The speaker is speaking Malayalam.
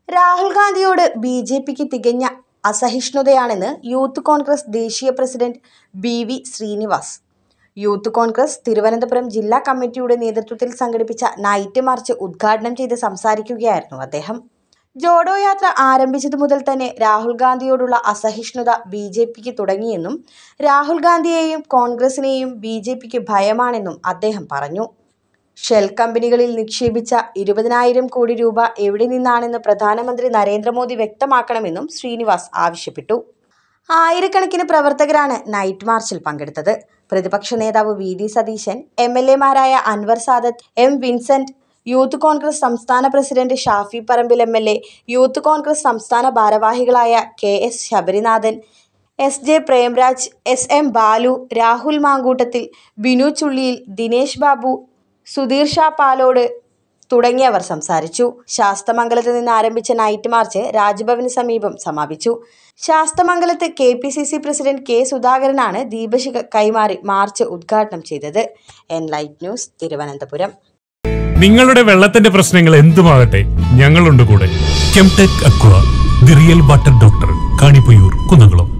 രാഹുൽ ഗാന്ധിയോട് ബി ജെ പിക്ക് തികഞ്ഞ അസഹിഷ്ണുതയാണെന്ന് യൂത്ത് കോൺഗ്രസ് ദേശീയ president B V Srinivas Youth Congress Thiruvananthapuram ജില്ലാ കമ്മിറ്റിയുടെ നേതൃത്വത്തിൽ സംഘടിപ്പിച്ച നൈറ്റ് മാർച്ച് ഉദ്ഘാടനം ചെയ്ത് സംസാരിക്കുകയായിരുന്നു അദ്ദേഹം ജോഡോ യാത്ര ആരംഭിച്ചതു മുതൽ തന്നെ രാഹുൽ ഗാന്ധിയോടുള്ള അസഹിഷ്ണുത ബി ജെ പിക്ക് തുടങ്ങിയെന്നും രാഹുൽ ഗാന്ധിയെയും കോൺഗ്രസിനെയും ബി ജെ പിക്ക് ഭയമാണെന്നും അദ്ദേഹം പറഞ്ഞു ഷെൽ കമ്പനികളിൽ നിക്ഷേപിച്ച ഇരുപതിനായിരം കോടി രൂപ എവിടെ നിന്നാണെന്ന് പ്രധാനമന്ത്രി നരേന്ദ്രമോദി വ്യക്തമാക്കണമെന്നും ശ്രീനിവാസ് ആവശ്യപ്പെട്ടു ആയിരക്കണക്കിന് പ്രവർത്തകരാണ് നൈറ്റ് മാർച്ചിൽ പങ്കെടുത്തത് പ്രതിപക്ഷ നേതാവ് V D Satheesan M L എമാരായ Anwar Sadath M Vincent Youth Congress സംസ്ഥാന president Shafi Parambil M L A Youth Congress സംസ്ഥാന ഭാരവാഹികളായ K S Sabarinathan S J Premraj S M Balu Rahul Mankoottathil Binu Chulliyil Dinesh Babu Sudheer Sha Palode തുടങ്ങിയവർ സംസാരിച്ചു ശാസ്തമംഗലത്ത് നിന്ന് ആരംഭിച്ച നൈറ്റ് മാർച്ച് രാജ്ഭവന് സമീപം സമാപിച്ചു ശാസ്തമംഗലത്ത് K P C C president K സുധാകരനാണ് ദീപശിഖ കൈമാറി മാർച്ച് ഉദ്ഘാടനം ചെയ്തത് എൻ ലൈറ്റ് ന്യൂസ് തിരുവനന്തപുരം നിങ്ങളുടെ വെള്ളത്തിന്റെ പ്രശ്നങ്ങൾ എന്തുമാകട്ടെ ഞങ്ങളുണ്ട് കൂടെ Kemtech aqua the real water doctor Kanipayyur Kunnamkulam